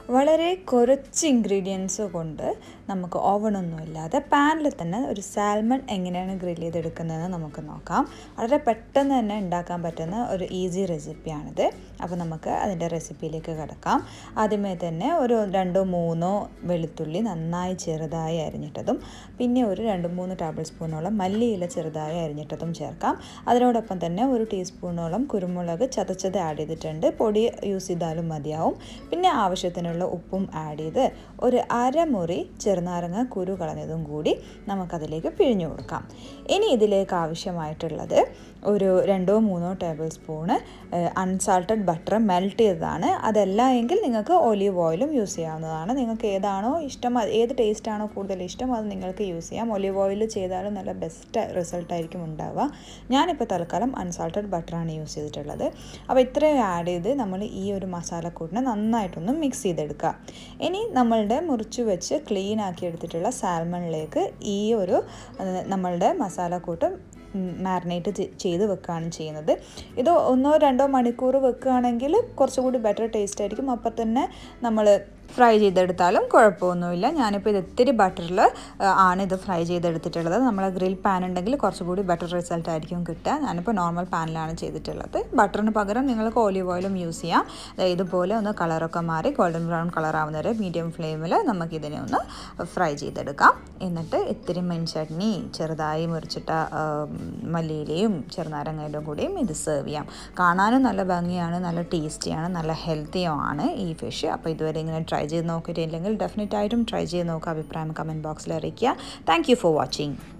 വളരെ കുറച്ച് ഇൻഗ്രീഡിയൻസ് കൊണ്ട് നമുക്ക് ഓവണൊന്നും ഇല്ലാതെ പാനിൽ തന്നെ ഒരു സാൽമൺ എങ്ങനെയാണ് ഗ്രിൽ ചെയ്തെടുക്കുന്നതെന്ന് നമുക്ക് നോക്കാം വളരെ പെട്ടെന്ന് തന്നെ ഉണ്ടാക്കാൻ പറ്റുന്ന ഒരു ഈസി റെസിപ്പിയാണിത് അപ്പോൾ നമുക്ക് അതിൻ്റെ റെസിപ്പിയിലേക്ക് കിടക്കാം ആദ്യമേ തന്നെ ഒരു രണ്ടോ മൂന്നോ വെളുത്തുള്ളി നന്നായി ചെറുതായി അരിഞ്ഞിട്ടതും പിന്നെ ഒരു രണ്ട് മൂന്ന് ടേബിൾ സ്പൂണോളം മല്ലിയില ചെറുതായി അരിഞ്ഞിട്ടതും ചേർക്കാം അതിനോടൊപ്പം തന്നെ ഒരു ടീസ്പൂണോളം കുരുമുളക് ചതച്ചത് ആഡ് ചെയ്തിട്ടുണ്ട് പൊടി യൂസ് ചെയ്താലും മതിയാവും പിന്നെ ആവശ്യത്തിനുള്ള ഉപ്പും ആഡ് ചെയ്ത് ഒരു അരമുറി ചെറുനാരങ്ങ കുരു കളഞ്ഞതും കൂടി നമുക്കതിലേക്ക് പിഴിഞ്ഞു കൊടുക്കാം ഇനി ഇതിലേക്ക് ആവശ്യമായിട്ടുള്ളത് ഒരു രണ്ടോ മൂന്നോ tablespoon unsalted butter melt ചെയ്തതാണ് അതല്ല എങ്കിൽ നിങ്ങൾക്ക് ഒലീവ് ഓയിലും യൂസ് ചെയ്യാവുന്നതാണ് നിങ്ങൾക്ക് ഏതാണോ ഇഷ്ടം ഏത് ടേസ്റ്റാണോ കൂടുതൽ ഇഷ്ടം അത് നിങ്ങൾക്ക് യൂസ് ചെയ്യാം ഒലീവ് ഓയിൽ ചെയ്താലും നല്ല ബെസ്റ്റ് റിസൾട്ടായിരിക്കും ഉണ്ടാവുക ഞാനിപ്പോൾ തൽക്കാലം അൺസാൾട്ടഡ് ബട്ടറാണ് യൂസ് ചെയ്തിട്ടുള്ളത് അപ്പോൾ ഇത്രയും ആഡ് ചെയ്ത് നമ്മൾ ഈ ഒരു മസാലക്കൂട്ടിനെ നന്നായിട്ടൊന്ന് മിക്സ് ചെയ്തെടുക്കുക ഇനി നമ്മളുടെ മുറിച്ച് വെച്ച് ക്ലീൻ ആക്കി എടുത്തിട്ടുള്ള സാൽമണിലേക്ക് ഈ ഒരു നമ്മളുടെ മസാലക്കൂട്ട് മാരിനേറ്റ് ചെയ്ത് വെക്കുകയാണ് ചെയ്യുന്നത് ഇത് ഒന്നോ രണ്ടോ മണിക്കൂർ വെക്കുകയാണെങ്കിൽ കുറച്ചുകൂടി ബെറ്റർ ടേസ്റ്റ് ആയിരിക്കും അപ്പം തന്നെ നമ്മൾ ഫ്രൈ ചെയ്തെടുത്താലും കുഴപ്പമൊന്നുമില്ല ഞാനിപ്പോൾ ഇത് ഇത്തിരി ബട്ടറിൽ ആണ് ഇത് ഫ്രൈ ചെയ്തെടുത്തിട്ടുള്ളത് നമ്മൾ ഗ്രിൽ പാൻ ഉണ്ടെങ്കിൽ കുറച്ചുകൂടി ബെറ്റർ റിസൾട്ട് ആയിരിക്കും കിട്ടുക ഞാനിപ്പോൾ നോർമൽ പാനിലാണ് ചെയ്തിട്ടുള്ളത് ബട്ടറിന് പകരം നിങ്ങൾക്ക് ഓലിവ് ഓയിലും യൂസ് ചെയ്യാം ഇതുപോലെ ഒന്ന് കളറൊക്കെ മാറി ഗോൾഡൻ ബ്രൗൺ കളർ ആവുന്നവരെ മീഡിയം ഫ്ലെയിമിൽ നമുക്കിതിനെ ഒന്ന് ഫ്രൈ ചെയ്തെടുക്കാം എന്നിട്ട് ഇത്തിരി മെൻ ചട്നി ചെറുതായി മുറിച്ചിട്ട മല്ലിയിലയും ചെറുനാരങ്ങയുടെ കൂടിയും ഇത് സെർവ് ചെയ്യാം കാണാനും നല്ല ഭംഗിയാണ് നല്ല ടേസ്റ്റിയാണ് നല്ല ഹെൽത്തിയുമാണ് ഈ ഫിഷ് അപ്പോൾ ഇതുവരെ ഇങ്ങനെ ട്രൈ ചെയ്ത് നോക്കിയിട്ടില്ലെങ്കിൽ ഡെഫിനറ്റായിട്ടും ട്രൈ ചെയ്ത് നോക്കുക അഭിപ്രായം കമൻറ്റ് ബോക്സിൽ അറിയിക്കുക താങ്ക് യു ഫോർ വാച്ചിങ്